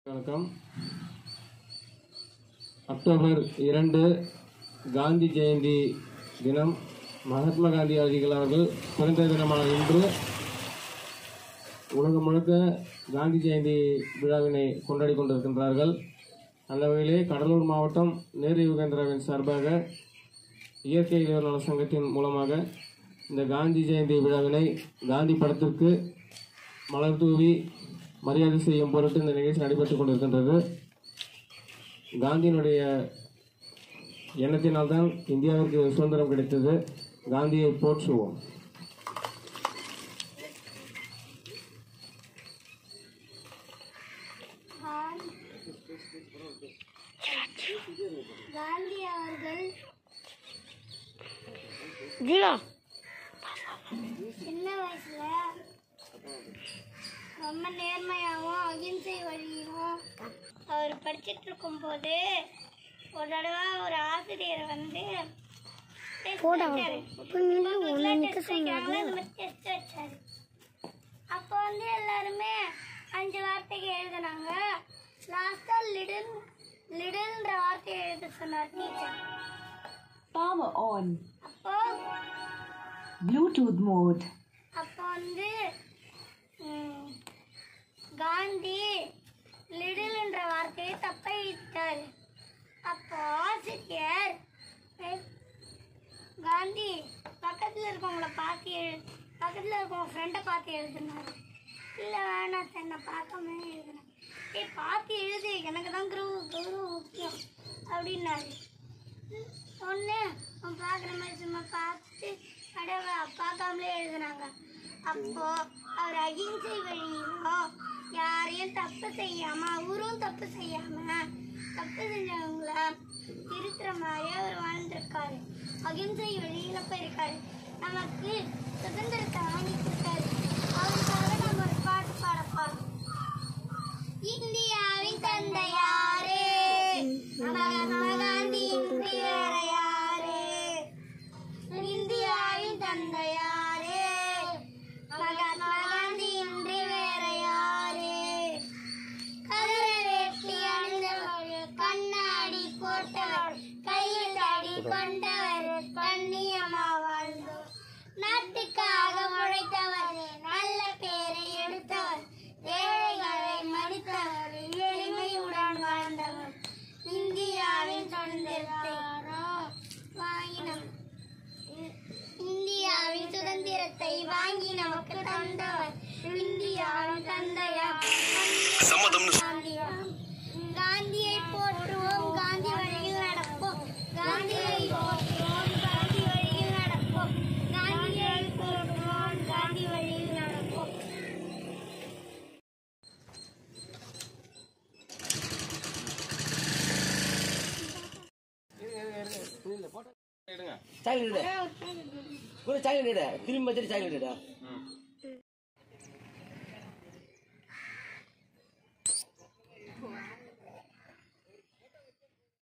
வணக்கம் அக்டோபர் இரண்டு காந்தி ஜெயந்தி தினம் மகாத்மா காந்தி அவர்கள் அவர்கள் பிறந்த தினமான இன்று உலகம் முழுக்க காந்தி ஜெயந்தி விழாவினை கொண்டாடி கொண்டிருக்கின்றார்கள் அந்த வகையிலே கடலூர் மாவட்டம் நேரு யுகேந்திராவின் சார்பாக இயற்கை இளையோர் நல சங்கத்தின் மூலமாக இந்த காந்தி ஜெயந்தி விழாவினை காந்தி படத்திற்கு மலர் தூவி மரியாதை செய்யும் பொருட்டு இந்த நிகழ்ச்சி நடைபெற்றுக் கொண்டிருக்கின்றது காந்தியினுடைய எண்ணத்தினால்தான் இந்தியாவிற்கு சுதந்திரம் கிடைத்தது காந்தியை போற்றுவோம் காந்தி அவர்கள் ஜீவா சின்ன வயசுல ரொம்ப நேர்மையாகவும் அகிம்சை வழியும் அவர் படிச்சிட்டு இருக்கும்போது ஒரு தடவை ஒரு ஆசிரியர் வந்து test போடா. வச்சாரு. அப்ப நில்லு, உங்களுக்குலாம் உன்னை நிக்க test வைக்கிறாங்களா? இந்த மாதிரி test வச்சாரு. அப்போ வந்து எல்லாருமே அஞ்சு வார்த்தைக்கு எழுதுனாங்க லாஸ்டா லிடில் லிடில்ன்ற வார்த்தையை எழுத சொன்னார் டீச்சர் Power on. அப்போ Bluetooth mode. அப்போ வந்து ம், காந்தி லிடில்ன்ற வார்த்தையை தப்பா எழுதிட்டாரு அப்போ ஆசிரியர் "ஏய், காந்தி பக்கத்தில் இருக்கவங்கள பார்த்து எழு பக்கத்தில் இருக்கவங்க ஃப்ரெண்டை பார்த்து எழுதுனாரு இல்லை வேணாம் சார் நான் பார்க்காம எழுதுனேன் ஏய் பார்த்து எழுது எனக்கு தான் குரு கௌரவம் முக்கியம் அப்படின்னாரு ஒன்று அவன் பார்க்குற மாதிரி சும்மா பார்த்து அடவா பார்க்காமலே எழுதுனாங்க அப்போ அவர் அகிம்சை வழியிலும் யாரையும் தப்பு செய்யாம அவரும் தப்பு செய்யாம தப்பு செஞ்சவங்கள திருத்துற மாதிரி அவர் வாழ்ந்திருக்காரு அகிம்சை வழியில போயிருக்காரு நமக்கு சுதந்திரத்தை வாங்கி கொடுத்தாரு அவருக்காக நம்ம ஒரு பாட்டு பாட போறோம் இந்தியாவின் தந்தை யாரே மகாத்மா காந்தி இன்றி வேற யாரே இந்தியாவின் தந்தை யாரே மகாத்மா காந்தி இன்றி வேற யாரே கதிர வேட்டி அணிந்தவர் கண்ணாடி போட்டவர் கையில் தடி கொண்டவர் கண்ணியமா வாழ்ந்தவர் நாட்டுக்காக உழைத்தவர் நல்ல பேரை எடுத்தவர் ஏழைகளை மதித்தவர் எளிமையுடன் வாழ்ந்தவர் இந்தியாவின் சுதந்திரத்தை வாங்கினவர் இந்தியாவின் சுதந்திரத்தை வாங்கி நமக்கு தந்தவர் இந்தியாவின் தந்தையா காந்தியா காந்தியை போற்றுவோம் காந்தி வழியில் நடப்போம் காந்தியை போற்றுவோம் காந்தி வழியில் நடப்போம் காந்தியை போற்றுவோம் காந்தி வழியில் நடப்போம் எடுங்க சைலண்ட் இடு கூட சைலண்ட் இடு திரும்பி வச்சுட்டு சைலண்ட் இடு